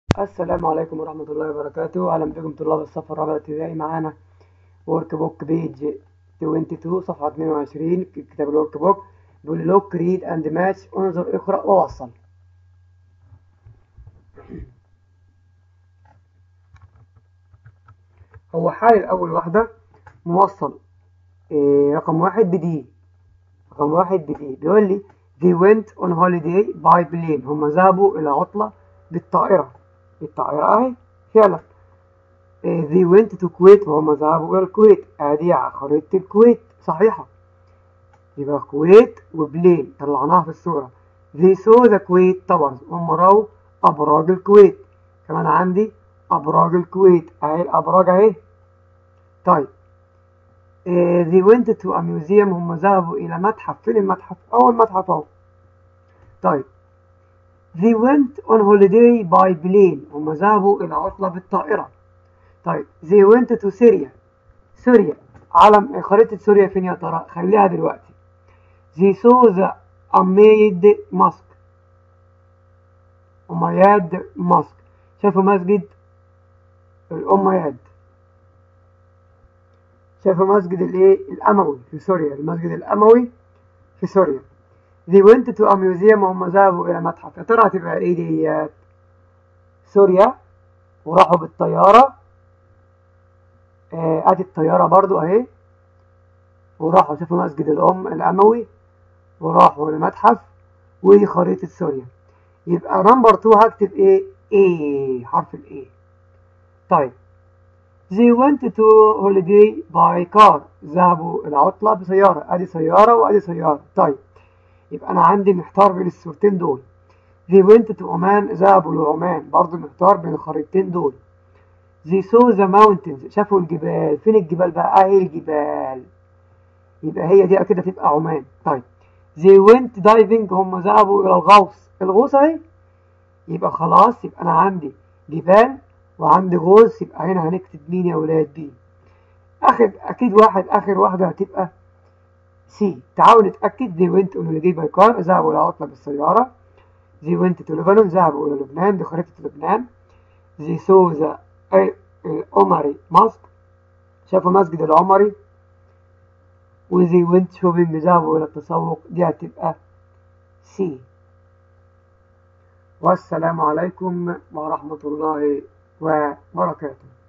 السلام عليكم ورحمة الله وبركاته أهلا بكم طلاب الصف الرابع الابتدائي معانا ورك بوك بيج 22 صفحة 22 في كتاب الورك بوك بيقول لوك ريد اند ماتش انظر اقرأ ووصل هو حال أول واحدة موصل إيه رقم واحد بدي رقم واحد بدي بيقول لي they went on holiday by plane هم ذهبوا إلى عطلة بالطائرة الطائرة أهي فعلا إيه they went to Kuwait وهم ذهبوا إلى الكويت أدي خريطة الكويت صحيحة يبقى كويت وبلين طلعناها في الصورة they saw the Kuwait towers هم رأوا أبراج الكويت كمان عندي أبراج الكويت أهي الأبراج أهي طيب إيه they went to a museum هم ذهبوا إلى متحف فين المتحف؟ أول متحف أهو طيب they went on holiday by plane هم ذهبوا إلى عطلة بالطائرة طيب they went to Syria سوريا علم خريطة سوريا فين يا ترى؟ خليها دلوقتي they saw the Ahmed mosque أمياد ماسك شافوا مسجد الأمياد شافوا مسجد الايه الأموي في سوريا المسجد الأموي في سوريا they went to a museum وهم ذهبوا إلى متحف يا ترى هتبقى ايه ديت سوريا وراحوا بالطيارة آه، ادي الطيارة برضو اهي وراحوا شافوا مسجد الأم الأموي وراحوا لمتحف ودي خريطة سوريا يبقى نمبر 2 هكتب ايه ايه حرف الايه طيب they went to holiday by car ذهبوا العطلة بسيارة ادي سيارة وادي سيارة طيب يبقى انا عندي محتار بين الصورتين دول they went to عمان ذهبوا لعمان برضو محتار بين الخريطتين دول they saw the mountains شافوا الجبال فين الجبال بقى اهي الجبال يبقى هي دي كده تبقى عمان طيب they went diving هم ذهبوا الى الغوص الغوص اهي يبقى خلاص يبقى انا عندي جبال وعندي غوص يبقى هنا هنكتب مين يا ولاد دي اخر اكيد واحد اخر واحده هتبقى سي تعالوا نتاكد they went on holiday by car ذهبوا العطله بالسياره they went to Lebanon ذهبوا الى لبنان دي خريطه لبنان they saw the العمري ماسك شافوا مسجد العمري و they went shopping ذهبوا الى التسوق دي هتبقى سي والسلام عليكم ورحمة الله وبركاته